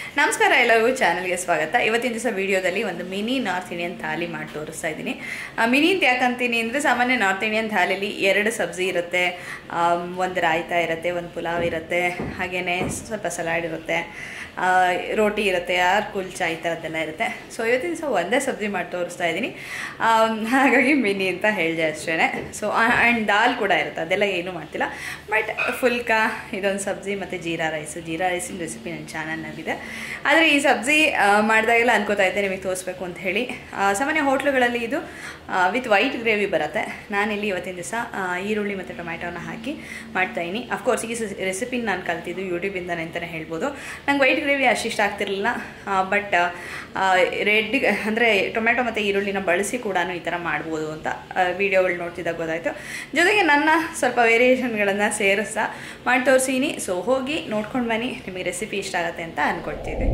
ನಮಸ್ಕಾರ ಎಲ್ಲರಿಗೂ ಚಾನಲ್ಗೆ ಸ್ವಾಗತ ಇವತ್ತಿನ ದಿವಸ ವಿಡಿಯೋದಲ್ಲಿ ಒಂದು ಮಿನಿ ನಾರ್ತ್ ಇಂಡಿಯನ್ ಥಾಲಿ ಮಾಡಿ ತೋರಿಸ್ತಾ ಇದ್ದೀನಿ ಮಿನಿ ಅಂತ ಯಾಕಂತೀನಿ ಅಂದರೆ ಸಾಮಾನ್ಯ ನಾರ್ತ್ ಇಂಡಿಯನ್ ಥಾಲಿಯಲ್ಲಿ ಎರಡು ಸಬ್ಜಿ ಇರುತ್ತೆ ಆಮ್, ಒಂದು ರಾಯ್ತಾ ಇರುತ್ತೆ ಒಂದು ಪುಲಾವ್ ಇರುತ್ತೆ ಹಾಗೆಯೇ ಸ್ವಲ್ಪ ಸಲಾಡ್ ಇರುತ್ತೆ ಆ, ರೋಟಿ ಇರುತ್ತೆ ಯಾರು ಕುಲ್ಚಾ ಈ ಥರದ್ದೆಲ್ಲ ಇರುತ್ತೆ ಸೊ ಇವತ್ತಿನ ದಿವಸ ಒಂದೇ ಸಬ್ಜಿ ಮಾಡಿ ತೋರಿಸ್ತಾ ಇದ್ದೀನಿ ಆಮ್, ಹಾಗಾಗಿ ಮಿನಿ ಅಂತ ಹೇಳಿದೆ ಅಷ್ಟೇ ಸೊ ಆ್ಯಂಡ್ ದಾಲ್ ಕೂಡ ಇರುತ್ತೆ ಅದೆಲ್ಲ ಏನೂ ಮಾಡ್ತಿಲ್ಲ ಬಟ್ ಫುಲ್ಕಾ ಇದೊಂದು ಸಬ್ಜಿ ಮತ್ತು ಜೀರಾ ರೈಸು ಜೀರಾ ರೈಸಿನ ರೆಸಿಪಿ ನನ್ನ ಚಾನಲ್ನಲ್ಲಿದೆ ಆದರೆ ಈ ಸಬ್ಜಿ ಆ, ಮಾಡಿದಾಗೆಲ್ಲ ಅನ್ಕೋತಾ ಇದ್ದೆ ನಿಮಗೆ ತೋರಿಸ್ಬೇಕು ಅಂತ ಹೇಳಿ ಆ, ಸಾಮಾನ್ಯ ಹೋಟ್ಲುಗಳಲ್ಲಿ ಇದು ವಿತ್ ವೈಟ್ ಗ್ರೇವಿ ಬರುತ್ತೆ ನಾನಿಲ್ಲಿ ಇವತ್ತಿನ ದಿವಸ ಈರುಳ್ಳಿ ಮತ್ತು ಟೊಮ್ಯಾಟೋನ ಹಾಕಿ ಮಾಡ್ತಾಯಿನಿ ಅಫ್ಕೋರ್ಸ್ ಈ ರೆಸಿಪಿನ ನಾನು ಕಲ್ತಿದ್ದು ಯೂಟ್ಯೂಬಿಂದನೇ ಅಂತಲೇ ಹೇಳ್ಬೋದು ನಂಗೆ ವೈಟ್ ಗ್ರೇವಿ ಅಷ್ಟಿಷ್ಟ ಆಗ್ತಿರಲಿಲ್ಲ ಬಟ್ ರೆಡ್ ಅಂದರೆ ಟೊಮ್ಯಾಟೊ ಮತ್ತು ಈರುಳ್ಳಿನ ಬಳಸಿ ಕೂಡ ಈ ಥರ ಮಾಡ್ಬೋದು ಅಂತ ವೀಡಿಯೋಗಳು ನೋಡ್ತಿದ್ದಾಗ ಗೊತ್ತಾಯಿತು ಜೊತೆಗೆ ನನ್ನ ಸ್ವಲ್ಪ ವೇರಿಯೇಷನ್ಗಳನ್ನು ಸೇರಿಸ್ತಾ ಮಾಡಿ ತೋರಿಸೀನಿ ಸೊ ಹೋಗಿ ನೋಡ್ಕೊಂಡು ಬನ್ನಿ ನಿಮಗೆ ರೆಸಿಪಿ ಇಷ್ಟ ಆಗುತ್ತೆ ಅಂತ ಅಂದ್ಕೊಳ್ತಿದ್ದೆ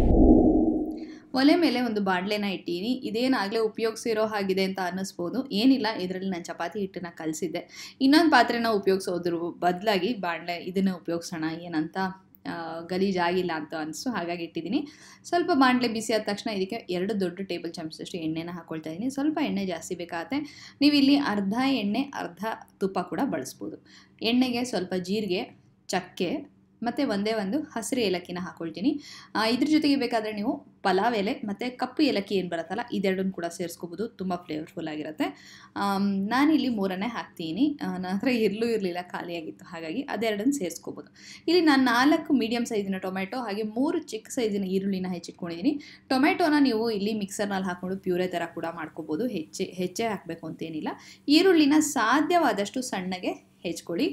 ಒಲೆ ಮೇಲೆ ಒಂದು ಬಾಣಲೆನ ಇಟ್ಟೀನಿ ಇದೇನಾಗಲೇ ಉಪಯೋಗಿಸಿರೋ ಹಾಗಿದೆ ಅಂತ ಅನ್ನಿಸ್ಬೋದು ಏನಿಲ್ಲ ಇದರಲ್ಲಿ ನಾನು ಚಪಾತಿ ಹಿಟ್ಟನ್ನ ಕಲಿಸಿದ್ದೆ ಇನ್ನೊಂದು ಪಾತ್ರೆನ ಉಪಯೋಗಿಸೋದ್ರ ಬದಲಾಗಿ ಬಾಣಲೆ ಇದನ್ನು ಉಪಯೋಗಿಸೋಣ ಏನಂತ ಆ, ಗಲೀಜಾಗಿಲ್ಲ ಅಂತ ಅನಿಸ್ತು ಹಾಗಾಗಿ ಇಟ್ಟಿದ್ದೀನಿ ಸ್ವಲ್ಪ ಬಾಣಲೆ ಬಿಸಿ ಆದ ತಕ್ಷಣ ಇದಕ್ಕೆ ಎರಡು ದೊಡ್ಡ ಟೇಬಲ್ ಚಮಚದಷ್ಟು ಎಣ್ಣೆನ ಹಾಕ್ಕೊಳ್ತಾ ಇದ್ದೀನಿ ಸ್ವಲ್ಪ ಎಣ್ಣೆ ಜಾಸ್ತಿ ಬೇಕಾಗತ್ತೆ ನೀವು ಇಲ್ಲಿ ಅರ್ಧ ಎಣ್ಣೆ ಅರ್ಧ ತುಪ್ಪ ಕೂಡ ಬಳಸ್ಬೋದು ಎಣ್ಣೆಗೆ ಸ್ವಲ್ಪ ಜೀರಿಗೆ ಚಕ್ಕೆ ಮತ್ತು ಒಂದೇ ಒಂದು ಹಸಿರು ಏಲಕ್ಕಿನ ಹಾಕ್ಕೊಳ್ತೀನಿ ಆ, ಇದ್ರ ಜೊತೆಗೆ ಬೇಕಾದರೆ ನೀವು ಪಲಾವ್ ಎಲೆ ಮತ್ತು ಕಪ್ಪು ಏಲಕ್ಕಿ ಏನು ಬರುತ್ತಲ್ಲ ಇದೆರಡನ್ನು ಕೂಡ ಸೇರಿಸ್ಕೋಬೋದು ತುಂಬ ಫ್ಲೇವರ್ಫುಲ್ ಆಗಿರುತ್ತೆ ಆಮ್, ನಾನಿಲ್ಲಿ ಮೂರನ್ನೇ ಹಾಕ್ತೀನಿ ಆ, ನನ್ನ ಹತ್ರ ಇರಲೂ ಇರಲಿಲ್ಲ ಖಾಲಿಯಾಗಿತ್ತು ಹಾಗಾಗಿ ಅದೆರಡನ್ನು ಸೇರಿಸ್ಕೋಬೋದು ಇಲ್ಲಿ ನಾನು ನಾಲ್ಕು ಮೀಡಿಯಮ್ ಸೈಜಿನ ಟೊಮೆಟೊ ಹಾಗೆ ಮೂರು ಚಿಕ್ಕ ಸೈಜಿನ ಈರುಳ್ಳಿನ ಹೆಚ್ಚಿಟ್ಕೊಂಡಿದ್ದೀನಿ ಟೊಮೆಟೊನ ನೀವು ಇಲ್ಲಿ ಮಿಕ್ಸರ್ನಲ್ಲಿ ಹಾಕ್ಕೊಂಡು ಪ್ಯೂರೆ ಥರ ಕೂಡ ಮಾಡ್ಕೋಬೋದು ಹೆಚ್ಚೆ ಹೆಚ್ಚೆ ಹಾಕಬೇಕು ಅಂತೇನಿಲ್ಲ ಈರುಳ್ಳಿನ ಸಾಧ್ಯವಾದಷ್ಟು ಸಣ್ಣಗೆ ಹೆಚ್ಕೊಳ್ಳಿ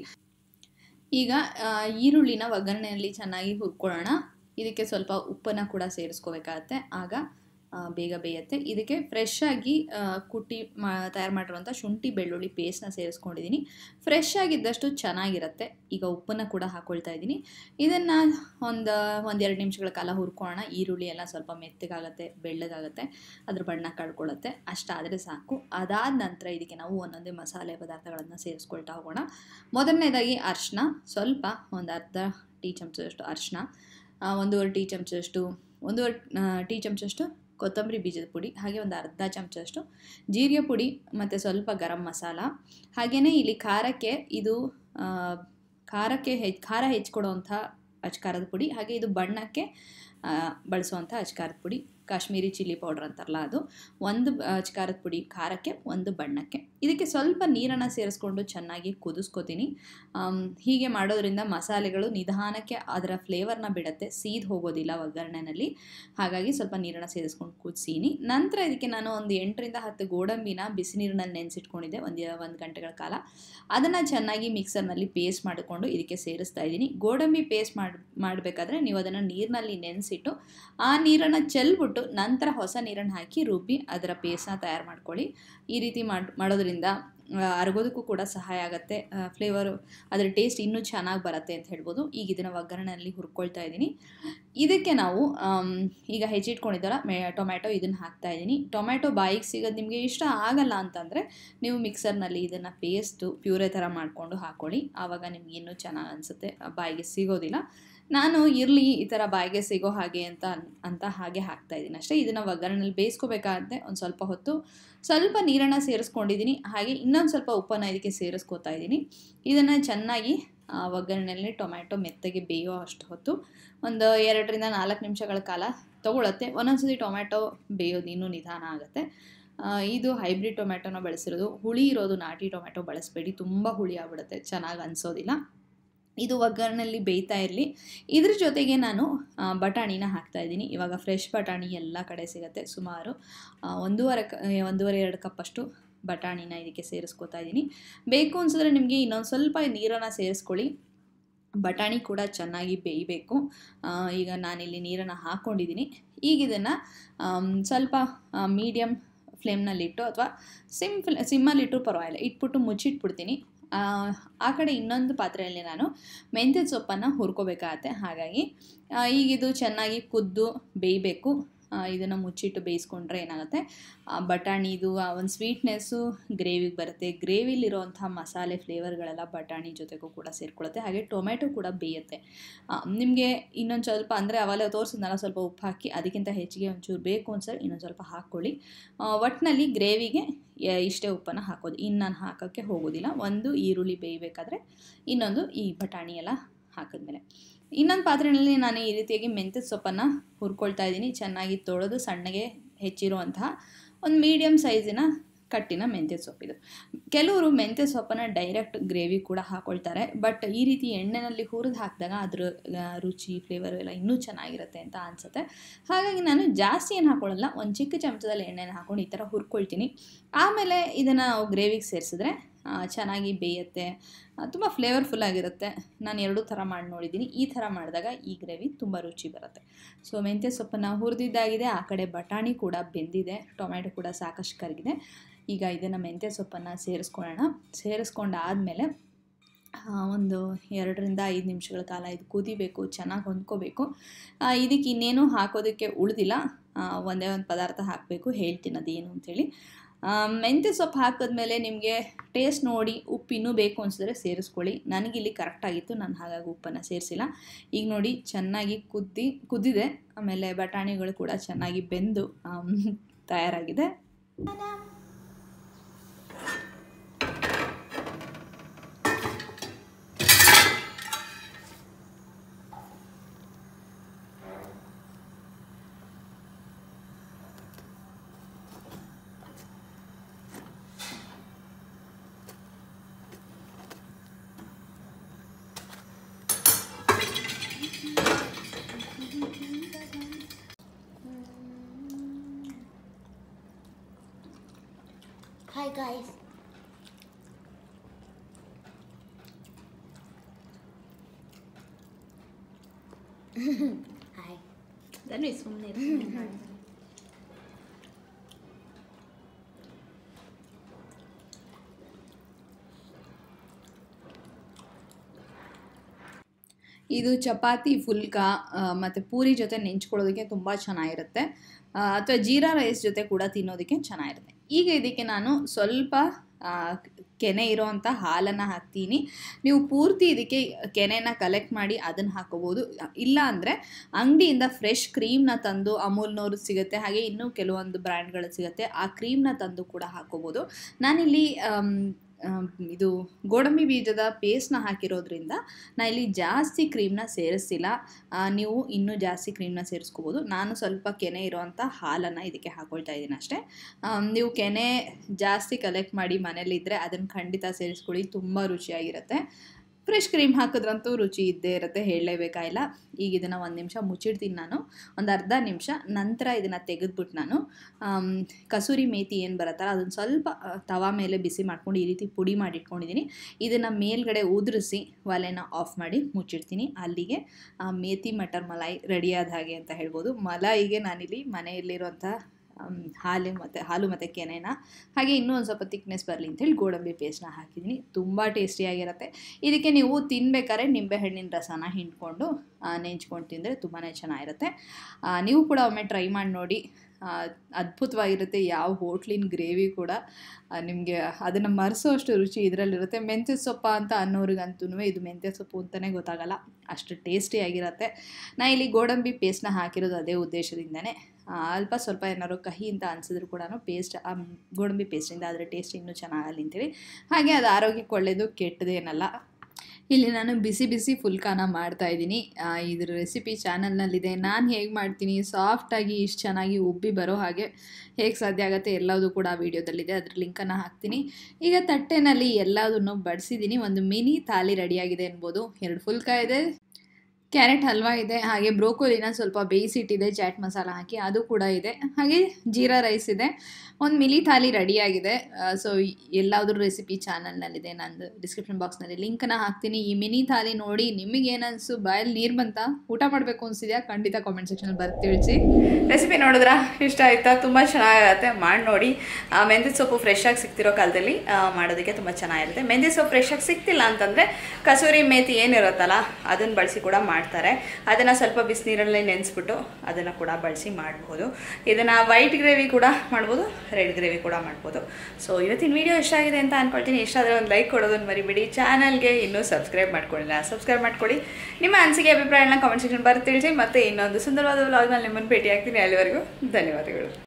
ಈಗ ಆ, ಈರುಳ್ಳಿನ ಒಗ್ಗರಣೆಯಲ್ಲಿ ಚೆನ್ನಾಗಿ ಹುರ್ಕೊಳ್ಳೋಣ ಇದಕ್ಕೆ ಸ್ವಲ್ಪ ಉಪ್ಪನ್ನು ಕೂಡ ಸೇರಿಸ್ಕೋಬೇಕಾಗತ್ತೆ ಆಗ ಆ, ಬೇಗ ಬೇಯುತ್ತೆ ಇದಕ್ಕೆ ಫ್ರೆಶ್ ಆಗಿ ಆ, ಕುಟ್ಟಿ ಮಾ ತಯಾರು ಮಾಡಿರುವಂಥ ಶುಂಠಿ ಬೆಳ್ಳುಳ್ಳಿ ಪೇಸ್ಟ್ನ ಸೇರಿಸ್ಕೊಂಡಿದ್ದೀನಿ ಫ್ರೆಶ್ ಆಗಿದ್ದಷ್ಟು ಚೆನ್ನಾಗಿರುತ್ತೆ ಈಗ ಉಪ್ಪನ್ನು ಕೂಡ ಹಾಕ್ಕೊಳ್ತಾ ಇದ್ದೀನಿ ಇದನ್ನು ಒಂದು ಒಂದೆರಡು ನಿಮಿಷಗಳ ಕಾಲ ಹುರ್ಕೊಳ್ಳೋಣ ಈರುಳ್ಳಿ ಎಲ್ಲ ಸ್ವಲ್ಪ ಮೆತ್ತಗಾಗುತ್ತೆ ಬೆಳ್ಳಗಾಗುತ್ತೆ ಅದ್ರ ಬಣ್ಣ ಕಳ್ಕೊಳ್ಳುತ್ತೆ ಅಷ್ಟಾದರೆ ಸಾಕು ಅದಾದ ನಂತರ ಇದಕ್ಕೆ ನಾವು ಒಂದೊಂದೇ ಮಸಾಲೆ ಪದಾರ್ಥಗಳನ್ನು ಸೇರಿಸ್ಕೊಳ್ತಾ ಹೋಗೋಣ ಮೊದಲನೇದಾಗಿ ಅರಿಶಿನ ಸ್ವಲ್ಪ ಒಂದು ಅರ್ಧ ಟೀ ಚಮಚದಷ್ಟು ಅರಿಶಿನ ಆ, ಒಂದೂವರೆ ಟೀ ಚಮಚದಷ್ಟು ಒಂದೂವರೆ ಆ, ಟೀ ಚಮಚದಷ್ಟು ಕೊತ್ತಂಬರಿ ಬೀಜದ ಪುಡಿ ಹಾಗೆ ಒಂದು ಅರ್ಧ ಚಮಚದಷ್ಟು ಜೀರಿಗೆ ಪುಡಿ ಮತ್ತು ಸ್ವಲ್ಪ ಗರಂ ಮಸಾಲ ಹಾಗೆಯೇ ಇಲ್ಲಿ ಖಾರಕ್ಕೆ ಇದು ಆ, ಖಾರಕ್ಕೆ ಹೆಚ್ ಖಾರ ಹೆಚ್ಚಿಕೊಡುವಂಥ ಅಚ್ಕಾರದ ಪುಡಿ ಹಾಗೆ ಇದು ಬಣ್ಣಕ್ಕೆ ಆ, ಬಳಸುವಂಥ ಅಚ್ಕಾರದ ಪುಡಿ ಕಾಶ್ಮೀರಿ ಚಿಲ್ಲಿ ಪೌಡ್ರ್ ಅಂತಾರಲ್ಲ ಅದು ಒಂದು ಅಚ್ಕಾರದ ಪುಡಿ ಖಾರಕ್ಕೆ ಒಂದು ಬಣ್ಣಕ್ಕೆ ಇದಕ್ಕೆ ಸ್ವಲ್ಪ ನೀರನ್ನು ಸೇರಿಸ್ಕೊಂಡು ಚೆನ್ನಾಗಿ ಕುದಿಸ್ಕೊತೀನಿ ಆಮ್, ಹೀಗೆ ಮಾಡೋದ್ರಿಂದ ಮಸಾಲೆಗಳು ನಿಧಾನಕ್ಕೆ ಅದರ ಫ್ಲೇವರ್ನ ಬಿಡುತ್ತೆ ಸೀದ್ ಹೋಗೋದಿಲ್ಲ ಒಗ್ಗರಣೆನಲ್ಲಿ ಹಾಗಾಗಿ ಸ್ವಲ್ಪ ನೀರನ್ನು ಸೇರಿಸ್ಕೊಂಡು ಕುದಿಸೀನಿ ನಂತರ ಇದಕ್ಕೆ ನಾನು ಒಂದು ಎಂಟರಿಂದ ಹತ್ತು ಗೋಡಂಬಿನ ಬಿಸಿ ನೀರಿನಲ್ಲಿ ನೆನೆಸಿಟ್ಕೊಂಡಿದ್ದೆ ಒಂದು ಒಂದು ಗಂಟೆಗಳ ಕಾಲ ಅದನ್ನು ಚೆನ್ನಾಗಿ ಮಿಕ್ಸರ್ನಲ್ಲಿ ಪೇಸ್ಟ್ ಮಾಡಿಕೊಂಡು ಇದಕ್ಕೆ ಸೇರಿಸ್ತಾ ಇದ್ದೀನಿ ಗೋಡಂಬಿ ಪೇಸ್ಟ್ ಮಾಡಿ ಮಾಡಬೇಕಾದ್ರೆ ನೀವು ಅದನ್ನು ನೀರಿನಲ್ಲಿ ನೆನೆಸಿಟ್ಟು ಆ ನೀರನ್ನು ಚೆಲ್ಬಿಟ್ಟು ನಂತರ ಹೊಸ ನೀರನ್ನು ಹಾಕಿ ರುಬ್ಬಿ ಅದರ ಪೇಸ್ಟ್ನ ತಯಾರು ಮಾಡ್ಕೊಳ್ಳಿ ಈ ರೀತಿ ಮಾಡಿ ಮಾಡೋದ್ರಿಂದ ಆ, ಅರಗೋದಕ್ಕೂ ಕೂಡ ಸಹಾಯ ಆಗುತ್ತೆ ಫ್ಲೇವರು ಅದರ ಟೇಸ್ಟ್ ಇನ್ನೂ ಚೆನ್ನಾಗಿ ಬರುತ್ತೆ ಅಂತ ಹೇಳ್ಬೋದು ಈಗ ಇದನ್ನು ಒಗ್ಗರಣೆಯಲ್ಲಿ ಹುರ್ಕೊಳ್ತಾ ಇದ್ದೀನಿ ಇದಕ್ಕೆ ನಾವು ಆಮ್, ಈಗ ಹೆಚ್ಚಿಟ್ಕೊಂಡಿದ್ದಾರ ಮೆ ಟೊಮ್ಯಾಟೊ ಇದನ್ನು ಹಾಕ್ತಾ ಇದ್ದೀನಿ ಟೊಮ್ಯಾಟೊ ಬಾಯಿಗೆ ಸಿಗೋದು ನಿಮಗೆ ಇಷ್ಟ ಆಗಲ್ಲ ಅಂತಂದರೆ ನೀವು ಮಿಕ್ಸರ್ನಲ್ಲಿ ಇದನ್ನು ಪೇಸ್ಟು ಪ್ಯೂರೆ ಥರ ಮಾಡಿಕೊಂಡು ಹಾಕ್ಕೊಳ್ಳಿ ಆವಾಗ ನಿಮ್ಗೆ ಇನ್ನೂ ಚೆನ್ನಾಗಿ ಅನಿಸುತ್ತೆ ಬಾಯಿಗೆ ಸಿಗೋದಿಲ್ಲ ನಾನು ಇರಲಿ ಈ ಥರ ಬಾಯಿಗೆ ಸಿಗೋ ಹಾಗೆ ಅಂತ ಅನ್- ಅಂತ ಹಾಗೆ ಹಾಕ್ತಾ ಇದ್ದೀನಿ ಅಷ್ಟೇ ಇದನ್ನು ಒಗ್ಗರಣೆಯಲ್ಲಿ ಬೇಯಿಸ್ಕೋಬೇಕಾಗತ್ತೆ ಒಂದು ಸ್ವಲ್ಪ ಹೊತ್ತು ಸ್ವಲ್ಪ ನೀರನ್ನು ಸೇರಿಸ್ಕೊಂಡಿದ್ದೀನಿ ಹಾಗೆ ಇನ್ನೊಂದು ಸ್ವಲ್ಪ ಉಪ್ಪನ್ನು ಇದಕ್ಕೆ ಸೇರಿಸ್ಕೊತಾ ಇದ್ದೀನಿ ಇದನ್ನು ಚೆನ್ನಾಗಿ ಆ, ಒಗ್ಗರಣೆಯಲ್ಲಿ ಟೊಮ್ಯಾಟೊ ಮೆತ್ತಗೆ ಬೇಯೋ ಅಷ್ಟು ಹೊತ್ತು ಒಂದು ಎರಡರಿಂದ ನಾಲ್ಕು ನಿಮಿಷಗಳ ಕಾಲ ತೊಗೊಳತ್ತೆ ಒಂದೊಂದ್ಸತಿ ಟೊಮ್ಯಾಟೊ ಬೇಯೋದು ಇನ್ನೂ ನಿಧಾನ ಆಗುತ್ತೆ ಆ, ಇದು ಹೈಬ್ರಿಡ್ ಟೊಮ್ಯಾಟೊನ ಬಳಸಿರೋದು ಹುಳಿ ಇರೋದು ನಾಟಿ ಟೊಮ್ಯಾಟೊ ಬಳಸಬೇಡಿ ತುಂಬ ಹುಳಿ ಆಗ್ಬಿಡುತ್ತೆ ಚೆನ್ನಾಗಿ ಅನಿಸೋದಿಲ್ಲ ಇದು ಒಗ್ಗರಣೆಯಲ್ಲಿ ಬೇಯ್ತಾ ಇರಲಿ ಇದ್ರ ಜೊತೆಗೆ ನಾನು ಆ, ಬಟಾಣಿನ ಹಾಕ್ತಾ ಇದ್ದೀನಿ ಇವಾಗ ಫ್ರೆಶ್ ಬಟಾಣಿ ಎಲ್ಲ ಕಡೆ ಸಿಗುತ್ತೆ ಸುಮಾರು ಆ, ಒಂದೂವರೆ ಕ ಒಂದೂವರೆ ಎರಡು ಕಪ್ಪಷ್ಟು ಬಟಾಣಿನ ಇದಕ್ಕೆ ಸೇರಿಸ್ಕೊತಾ ಇದ್ದೀನಿ ಬೇಕು ಅನ್ಸಿದ್ರೆ ನಿಮಗೆ ಇನ್ನೊಂದು ಸ್ವಲ್ಪ ನೀರನ್ನು ಸೇರಿಸ್ಕೊಳ್ಳಿ ಬಟಾಣಿ ಕೂಡ ಚೆನ್ನಾಗಿ ಬೇಯಬೇಕು ಆ, ಈಗ ನಾನಿಲ್ಲಿ ನೀರನ್ನು ಹಾಕ್ಕೊಂಡಿದ್ದೀನಿ ಈಗ ಇದನ್ನು ಸ್ವಲ್ಪ ಮೀಡಿಯಮ್ ಫ್ಲೇಮ್ನಲ್ಲಿಟ್ಟು ಅಥವಾ ಸಿಮ್ ಫ್ಲೇ ಸಿಮ್ಮಲ್ಲಿಟ್ಟು ಪರವಾಗಿಲ್ಲ ಇಟ್ಬಿಟ್ಟು ಮುಚ್ಚಿಟ್ಬಿಡ್ತೀನಿ ಆ, ಆ ಕಡೆ ಇನ್ನೊಂದು ಪಾತ್ರೆಯಲ್ಲಿ ನಾನು ಮೆಂತ್ಯದ ಸೊಪ್ಪನ್ನು ಹುರ್ಕೋಬೇಕಾಗತ್ತೆ ಹಾಗಾಗಿ ಆ, ಈಗ ಇದು ಚೆನ್ನಾಗಿ ಕುದ್ದು ಬೇಯಬೇಕು ಇದನ್ನು ಮುಚ್ಚಿಟ್ಟು ಬೇಯಿಸ್ಕೊಂಡ್ರೆ ಏನಾಗುತ್ತೆ ಆ ಬಟಾಣಿದು ಆ ಒಂದು ಸ್ವೀಟ್ನೆಸ್ಸು ಗ್ರೇವಿಗೆ ಬರುತ್ತೆ ಗ್ರೇವಿಲಿರೋಂಥ ಮಸಾಲೆ ಫ್ಲೇವರ್ಗಳೆಲ್ಲ ಬಟಾಣಿ ಜೊತೆಗೂ ಕೂಡ ಸೇರ್ಕೊಳ್ಳುತ್ತೆ ಹಾಗೆ ಟೊಮೆಟೊ ಕೂಡ ಬೇಯುತ್ತೆ ನಿಮಗೆ ಇನ್ನೊಂದು ಸ್ವಲ್ಪ ಅಂದರೆ ಅವೆಲ್ಲ ತೋರಿಸಿದ್ನಲ್ಲ ಸ್ವಲ್ಪ ಉಪ್ಪು ಹಾಕಿ ಅದಕ್ಕಿಂತ ಹೆಚ್ಚಿಗೆ ಒಂಚೂರು ಬೇಕು ಅನ್ಸರಿ ಇನ್ನೊಂದು ಸ್ವಲ್ಪ ಹಾಕ್ಕೊಳ್ಳಿ ಒಟ್ಟಿನಲ್ಲಿ ಗ್ರೇವಿಗೆ ಇಷ್ಟೇ ಉಪ್ಪನ್ನು ಹಾಕೋದು ಇನ್ನು ನಾನು ಹಾಕೋಕ್ಕೆ ಹೋಗೋದಿಲ್ಲ ಒಂದು ಈರುಳ್ಳಿ ಬೇಯಬೇಕಾದ್ರೆ ಇನ್ನೊಂದು ಈ ಬಟಾಣಿ ಎಲ್ಲ ಹಾಕಿದ್ಮೇಲೆ ಇನ್ನೊಂದು ಪಾತ್ರೆಯಲ್ಲಿ ನಾನು ಈ ರೀತಿಯಾಗಿ ಮೆಂತ್ಯದ ಸೊಪ್ಪನ್ನು ಹುರ್ಕೊಳ್ತಾ ಇದ್ದೀನಿ ಚೆನ್ನಾಗಿ ತೊಳೆದು ಸಣ್ಣಗೆ ಹೆಚ್ಚಿರುವಂತಹ ಒಂದು ಮೀಡಿಯಮ್ ಸೈಜಿನ ಕಟ್ಟಿನ ಮೆಂತ್ಯ ಸೊಪ್ಪಿದು ಕೆಲವರು ಮೆಂತ್ಯ ಸೊಪ್ಪನ್ನು ಡೈರೆಕ್ಟ್ ಗ್ರೇವಿ ಕೂಡ ಹಾಕೊಳ್ತಾರೆ ಬಟ್ ಈ ರೀತಿ ಎಣ್ಣೆನಲ್ಲಿ ಹುರಿದು ಹಾಕಿದಾಗ ಅದ್ರ ರುಚಿ ಫ್ಲೇವರ್ ಎಲ್ಲ ಇನ್ನೂ ಚೆನ್ನಾಗಿರುತ್ತೆ ಅಂತ ಅನಿಸುತ್ತೆ ಹಾಗಾಗಿ ನಾನು ಜಾಸ್ತಿ ಏನು ಹಾಕೊಳ್ಳಲ್ಲ ಒಂದು ಚಿಕ್ಕ ಚಮಚದಲ್ಲಿ ಎಣ್ಣೆನ ಹಾಕೊಂಡು ಈ ಥರ ಹುರ್ಕೊಳ್ತೀನಿ ಆಮೇಲೆ ಇದನ್ನು ಗ್ರೇವಿಗೆ ಸೇರಿಸಿದ್ರೆ ಚೆನ್ನಾಗಿ ಬೇಯುತ್ತೆ ತುಂಬ ಫ್ಲೇವರ್ಫುಲ್ ಆಗಿರುತ್ತೆ ನಾನು ಎರಡೂ ಥರ ಮಾಡಿ ನೋಡಿದ್ದೀನಿ ಈ ಥರ ಮಾಡಿದಾಗ ಈ ಗ್ರೇವಿ ತುಂಬ ರುಚಿ ಬರುತ್ತೆ ಸೊ ಮೆಂತ್ಯ ಸೊಪ್ಪನ್ನು ಹುರಿದಿದ್ದಾಗಿದೆ ಆ ಕಡೆ ಬಟಾಣಿ ಕೂಡ ಬೆಂದಿದೆ ಟೊಮೆಟೊ ಕೂಡ ಸಾಕಷ್ಟು ಕರಗಿದೆ ಈಗ ಇದನ್ನು ಮೆಂತ್ಯ ಸೊಪ್ಪನ್ನು ಸೇರಿಸ್ಕೊಳ್ಳೋಣ ಸೇರಿಸ್ಕೊಂಡಾದಮೇಲೆ ಒಂದು ಎರಡರಿಂದ ಐದು ನಿಮಿಷಗಳ ಕಾಲ ಇದು ಕುದಿಬೇಕು ಚೆನ್ನಾಗಿ ಹೊಂದ್ಕೋಬೇಕು ಇದಕ್ಕೆ ಇನ್ನೇನು ಹಾಕೋದಕ್ಕೆ ಉಳಿದಿಲ್ಲ ಒಂದೇ ಒಂದು ಪದಾರ್ಥ ಹಾಕಬೇಕು ಹೇಳ್ತೀನಿ ಅದೇನು ಅಂಥೇಳಿ ಮೆಂತ್ಯ ಸೊಪ್ಪು ಹಾಕಿದ್ಮೇಲೆ ನಿಮಗೆ ಟೇಸ್ಟ್ ನೋಡಿ ಉಪ್ಪು ಇನ್ನೂ ಬೇಕು ಅನಿಸಿದ್ರೆ ಸೇರಿಸ್ಕೊಳ್ಳಿ ನನಗಿಲ್ಲಿ ಕರೆಕ್ಟಾಗಿತ್ತು ನಾನು ಹಾಗಾಗಿ ಉಪ್ಪನ್ನು ಸೇರಿಸಿಲ್ಲ ಈಗ ನೋಡಿ ಚೆನ್ನಾಗಿ ಕುದ್ದಿ ಕುದ್ದಿದೆ ಆಮೇಲೆ ಬಟಾಣಿಗಳು ಕೂಡ ಚೆನ್ನಾಗಿ ಬೆಂದು ತಯಾರಾಗಿದೆ Hi guys. Hi. ಧನ್ವಿ ಸುಮ್ಮನೆ ಇದು ಚಪಾತಿ ಫುಲ್ಕ ಮತ್ತು ಪೂರಿ ಜೊತೆ ನೆಂಚ್ಕೊಳ್ಳೋದಕ್ಕೆ ತುಂಬ ಚೆನ್ನಾಗಿರುತ್ತೆ ಅಥವಾ ಜೀರಾ ರೈಸ್ ಜೊತೆ ಕೂಡ ತಿನ್ನೋದಕ್ಕೆ ಚೆನ್ನಾಗಿರುತ್ತೆ ಈಗ ಇದಕ್ಕೆ ನಾನು ಸ್ವಲ್ಪ ಕೆನೆ ಇರೋವಂಥ ಹಾಲನ್ನು ಹಾಕ್ತೀನಿ ನೀವು ಪೂರ್ತಿ ಇದಕ್ಕೆ ಕೆನೆನ ಕಲೆಕ್ಟ್ ಮಾಡಿ ಅದನ್ನು ಹಾಕೋಬೋದು ಇಲ್ಲ ಅಂದರೆ ಅಂಗಡಿಯಿಂದ ಫ್ರೆಶ್ ಕ್ರೀಮ್ನ ತಂದು ಅಮೂಲ್ನವ್ರು ಸಿಗುತ್ತೆ ಹಾಗೆ ಇನ್ನೂ ಕೆಲವೊಂದು ಬ್ರ್ಯಾಂಡ್ಗಳು ಸಿಗುತ್ತೆ ಆ ಕ್ರೀಮ್ನ ತಂದು ಕೂಡ ಹಾಕೋಬೋದು ನಾನಿಲ್ಲಿ ಇದು ಗೋಡಂಬಿ ಬೀಜದ ಪೇಸ್ಟ್ನ ಹಾಕಿರೋದ್ರಿಂದ ನಾನು ಇಲ್ಲಿ ಜಾಸ್ತಿ ಕ್ರೀಮ್ನ ಸೇರಿಸಿಲ್ಲ ನೀವು ಇನ್ನೂ ಜಾಸ್ತಿ ಕ್ರೀಮ್ನ ಸೇರಿಸ್ಕೋಬೋದು ನಾನು ಸ್ವಲ್ಪ ಕೆನೆ ಇರೋವಂಥ ಹಾಲನ್ನು ಇದಕ್ಕೆ ಹಾಕೊಳ್ತಾ ಇದ್ದೀನಿ ಅಷ್ಟೇ ನೀವು ಕೆನೆ ಜಾಸ್ತಿ ಕಲೆಕ್ಟ್ ಮಾಡಿ ಮನೇಲಿದ್ದರೆ ಅದನ್ನು ಖಂಡಿತ ಸೇರಿಸ್ಕೊಳ್ಳಿ ತುಂಬ ರುಚಿಯಾಗಿರುತ್ತೆ ಫ್ರೆಶ್ ಕ್ರೀಮ್ ಹಾಕಿದ್ರಂತೂ ರುಚಿ ಇದ್ದೇ ಇರುತ್ತೆ ಹೇಳಲೇಬೇಕಾಗಿಲ್ಲ ಈಗ ಇದನ್ನು ಒಂದು ನಿಮಿಷ ಮುಚ್ಚಿಡ್ತೀನಿ ನಾನು ಒಂದು ಅರ್ಧ ನಿಮಿಷ ನಂತರ ಇದನ್ನು ತೆಗೆದ್ಬಿಟ್ಟು ನಾನು ಕಸೂರಿ ಮೇಥಿ ಏನು ಬರುತ್ತಲ್ಲ ಅದನ್ನು ಸ್ವಲ್ಪ ತವಾ ಮೇಲೆ ಬಿಸಿ ಮಾಡ್ಕೊಂಡು ಈ ರೀತಿ ಪುಡಿ ಮಾಡಿ ಇಟ್ಕೊಂಡಿದ್ದೀನಿ ಇದನ್ನು ಮೇಲ್ಗಡೆ ಉದುರಿಸಿ ಒಲೆನ ಆಫ್ ಮಾಡಿ ಮುಚ್ಚಿಡ್ತೀನಿ ಅಲ್ಲಿಗೆ ಮೇಥಿ ಮಟರ್ ಮಲಾಯಿ ರೆಡಿಯಾದ ಹಾಗೆ ಅಂತ ಹೇಳ್ಬೋದು ಮಲಾಯಿಗೆ ನಾನಿಲ್ಲಿ ಮನೆಯಲ್ಲಿರುವಂಥ ಹಾಲು ಮತ್ತು ಹಾಲು ಮತ್ತು ಕೆನೆನ ಹಾಗೆ ಇನ್ನೂ ಒಂದು ಸ್ವಲ್ಪ ತಿಕ್ನೆಸ್ ಬರಲಿ ಅಂತೇಳಿ ಗೋಡಂಬಿ ಪೇಸ್ಟ್ನ ಹಾಕಿದ್ದೀನಿ ತುಂಬ ಟೇಸ್ಟಿಯಾಗಿರುತ್ತೆ ಇದಕ್ಕೆ ನೀವು ತಿನ್ಬೇಕಾದ್ರೆ ನಿಂಬೆಹಣ್ಣಿನ ರಸನ ಹಿಂಡ್ಕೊಂಡು ನೆಂಚ್ಕೊಂಡು ತಿಂದರೆ ತುಂಬಾ ಚೆನ್ನಾಗಿರುತ್ತೆ ನೀವು ಕೂಡ ಒಮ್ಮೆ ಟ್ರೈ ಮಾಡಿ ನೋಡಿ ಅದ್ಭುತವಾಗಿರುತ್ತೆ ಯಾವ ಹೋಟ್ಲಿನ ಗ್ರೇವಿ ಕೂಡ ನಿಮಗೆ ಅದನ್ನು ಮರೆಸೋಷ್ಟು ರುಚಿ ಇದರಲ್ಲಿರುತ್ತೆ ಮೆಂತ್ಯ ಸೊಪ್ಪ ಅಂತ ಅನ್ನೋರಿಗಂತೂ ಇದು ಮೆಂತ್ಯ ಸೊಪ್ಪು ಅಂತಲೇ ಗೊತ್ತಾಗಲ್ಲ ಅಷ್ಟು ಟೇಸ್ಟಿಯಾಗಿರುತ್ತೆ ನಾ ಇಲ್ಲಿ ಗೋಡಂಬಿ ಪೇಸ್ಟ್ನ ಹಾಕಿರೋದು ಅದೇ ಉದ್ದೇಶದಿಂದನೇ ಅಲ್ಪ ಸ್ವಲ್ಪ ಏನಾದ್ರು ಕಹಿ ಅಂತ ಅನಿಸಿದ್ರು ಕೂಡ ಪೇಸ್ಟ್ ಗೋಡಂಬಿ ಪೇಸ್ಟಿಂದ ಅದರ ಟೇಸ್ಟ್ ಇನ್ನೂ ಚೆನ್ನಾಗಲಿ ಅಂತೇಳಿ ಹಾಗೆ ಅದು ಆರೋಗ್ಯಕ್ಕೆ ಒಳ್ಳೆಯದು ಕೆಟ್ಟದೇನಲ್ಲ ಇಲ್ಲಿ ನಾನು ಬಿಸಿ ಬಿಸಿ ಫುಲ್ಕಾನ ಮಾಡ್ತಾಯಿದ್ದೀನಿ ಇದ್ರ ರೆಸಿಪಿ ಚಾನಲ್ನಲ್ಲಿದೆ ನಾನು ಹೇಗೆ ಮಾಡ್ತೀನಿ ಸಾಫ್ಟಾಗಿ ಇಷ್ಟು ಚೆನ್ನಾಗಿ ಉಬ್ಬಿ ಬರೋ ಹಾಗೆ ಹೇಗೆ ಸಾಧ್ಯ ಆಗುತ್ತೆ ಎಲ್ಲದೂ ಕೂಡ ಆ ವಿಡಿಯೋದಲ್ಲಿದೆ ಅದ್ರ ಲಿಂಕನ್ನು ಹಾಕ್ತೀನಿ ಈಗ ತಟ್ಟೆನಲ್ಲಿ ಎಲ್ಲದನ್ನು ಬಡಿಸಿದ್ದೀನಿ ಒಂದು ಮಿನಿ ಥಾಲಿ ರೆಡಿಯಾಗಿದೆ ಅನ್ಬೋದು ಎರಡು ಫುಲ್ಕ ಇದೆ ಕ್ಯಾರೆಟ್ ಹಲ್ವಾ ಇದೆ ಹಾಗೆ ಬ್ರೋಕೋಲಿನ ಸ್ವಲ್ಪ ಬೇಯಿಸಿಟ್ಟಿದೆ ಚಾಟ್ ಮಸಾಲ ಹಾಕಿ ಅದು ಕೂಡ ಇದೆ ಹಾಗೆ ಜೀರಾ ರೈಸ್ ಇದೆ ಒಂದು ಮಿಲಿ ಥಾಲಿ ರೆಡಿಯಾಗಿದೆ ಸೊ ಎಲ್ಲಾದರೂ ರೆಸಿಪಿ ಚಾನಲ್ನಲ್ಲಿದೆ ನಂದು ಡಿಸ್ಕ್ರಿಪ್ಷನ್ ಬಾಕ್ಸ್ನಲ್ಲಿ ಲಿಂಕನ್ನು ಹಾಕ್ತೀನಿ ಈ ಮಿನಿ ಥಾಲಿ ನೋಡಿ ನಿಮಗೇನನ್ಸು ಬಾಯಲ್ಲಿ ನೀರು ಬಂತ ಊಟ ಮಾಡಬೇಕು ಅನಿಸಿದ್ಯಾ ಖಂಡಿತ ಕಾಮೆಂಟ್ ಸೆಕ್ಷನಲ್ಲಿ ಬರ್ದು ತಿಳಿಸಿ ರೆಸಿಪಿ ನೋಡಿದ್ರಾ ಇಷ್ಟ ಆಯ್ತಾ ತುಂಬ ಚೆನ್ನಾಗಿರುತ್ತೆ ಮಾಡಿ ನೋಡಿ ಮೆಂತ್ಯ ಸೊಪ್ಪು ಫ್ರೆಶ್ ಆಗಿ ಸಿಗ್ತಿರೋ ಕಾಲದಲ್ಲಿ ಮಾಡೋದಕ್ಕೆ ತುಂಬ ಚೆನ್ನಾಗಿರುತ್ತೆ ಮೆಂತ್ಯ ಸೊಪ್ಪು ಫ್ರೆಶ್ ಆಗಿ ಸಿಗ್ತಿಲ್ಲ ಅಂತಂದರೆ ಕಸೂರಿ ಮೇಥಿ ಏನಿರುತ್ತಲ್ಲ ಅದನ್ನು ಬಳಸಿ ಕೂಡ ಮಾಡಿ ಮಾಡ್ತಾರೆ ಅದನ್ನು ಸ್ವಲ್ಪ ಬಿಸಿನೀರಲ್ಲಿ ನೆನೆಸ್ಬಿಟ್ಟು ಅದನ್ನು ಕೂಡ ಬಳಸಿ ಮಾಡ್ಬೋದು ಇದನ್ನು ವೈಟ್ ಗ್ರೇವಿ ಕೂಡ ಮಾಡ್ಬೋದು ರೆಡ್ ಗ್ರೇವಿ ಕೂಡ ಮಾಡ್ಬೋದು ಸೊ ಇವತ್ತಿನ ವಿಡಿಯೋ ಇಷ್ಟ ಆಗಿದೆ ಅಂತ ಅಂದ್ಕೊಳ್ತೀನಿ ಇಷ್ಟ ಆದರೆ ಒಂದು ಲೈಕ್ ಕೊಡೋದನ್ನು ಮರಿಬೇಡಿ ಚಾನಲ್ಗೆ ಇನ್ನೂ ಸಬ್ಸ್ಕ್ರೈಬ್ ಮಾಡ್ಕೊಳ್ಳಿಲ್ಲ ಸಬ್ಸ್ಕ್ರೈಬ್ ಮಾಡ್ಕೊಳ್ಳಿ ನಿಮ್ಮ ಅನಿಸಿಕೆ ಅಭಿಪ್ರಾಯನ ಕಾಮೆಂಟ್ ಸೆಕ್ಷನ್ ಬರ್ ತಿಳಿಸಿ ಮತ್ತೆ ಇನ್ನೊಂದು ಸುಂದರವಾದ ವ್ಲಾಗ್ನಲ್ಲಿ ನಿಮ್ಮನ್ನು ಭೇಟಿ ಆಗ್ತೀನಿ ಅಲ್ಲಿವರೆಗೂ ಧನ್ಯವಾದಗಳು